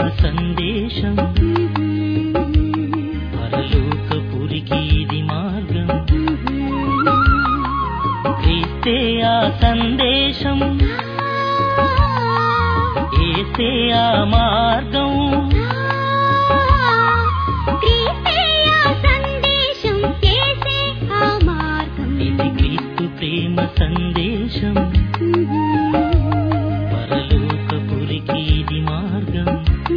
సందేశం పరలోకపురికి ఇది మార్గం క్రీస్తే ఆ సందేశం ఏసే ఆ మార్గం క్రీస్తేయ సందేశం చేసే ఆ మార్గం ఇది క్రీస్తు ప్రేమ సందేశం పరలోకపురికి ఇది మార్గం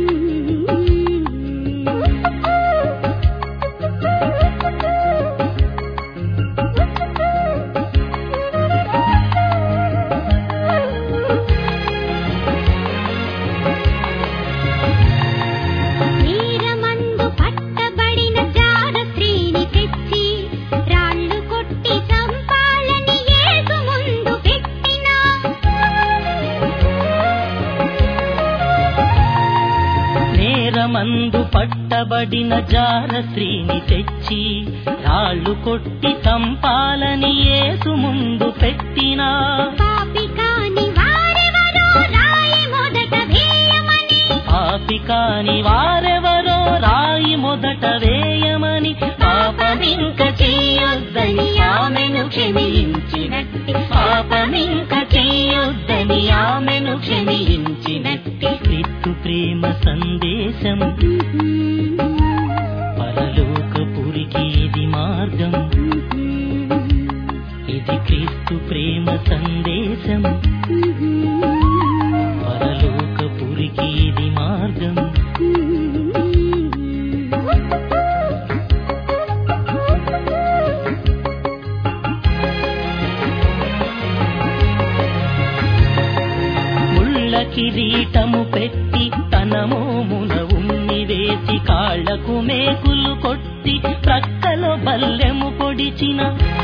నేరమందు పట్టబడిన జార స్త్రీని తెచ్చి రాళ్ళు కొట్టి చంపాలని యేసు ముందు పెట్టిన నేరమందు పట్టబడిన జార స్త్రీని తెచ్చి రాళ్ళు కొట్టి చంపాలని యేసు ముందు పెట్టినా పాపి కాని వారెవరో రాయి మొదట వేయమని పాపి కాని వారెవరో రాయి మొదట వేయమని పాపమింక చెయ్యొద్దని ఆమెను క్షమించినట్టి పాపమింక చెయ్యొద్దని ఆమెను క్షమించినట్టి క్రీస్తు ప్రేమ సందేశం పరలోకపురికి ఇది మార్గం ఇది క్రీస్తు ప్రేమ సందేశం పరలోకపురికి ఇది మార్గం ముళ్ళ కిరీటము పెట్టి తన మోమున ఉమ్మి వేసి కాళ్లకు మేకులు కొట్టి ప్రక్కలో బల్లెము పొడిచిన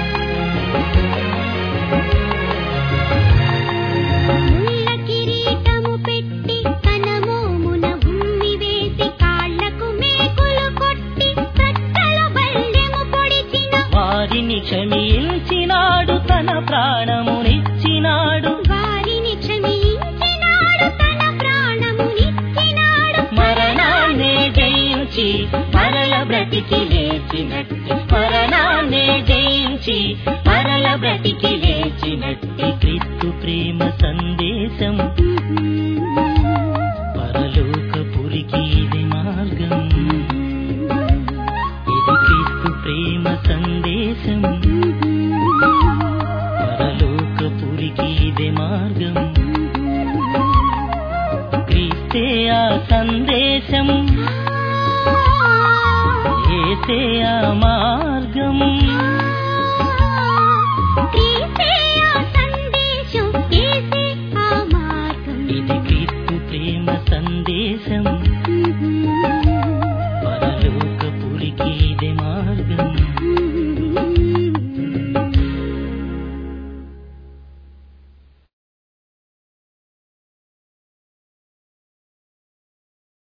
ముళ్ళ కిరీటము పెట్టి తన మోమున ఉమ్మి వేసి కాళ్లకు మేకులు కొట్టి ప్రక్కల బల్లెము పొడిచిన వారిని క్షమించినాడు తన ప్రాణమునిచ్చినాడు వారిని క్షమించినాడు తన ప్రాణమునిచ్చినాడు మరణాన్నే జయించి మరల బ్రతికి లేచినట్టి మరణాన్నే జయించి మరల బ్రతికి లేచినట్టి క్రీస్తు ప్రేమ సందేశం పరలోకపురికి ఇది మార్గం ఇది క్రీస్తు ప్రేమ సందేశం పరలోకపురికి ఇది మార్గం క్రీస్తే ఆ సందేశం ఏసే ఆ మార్గం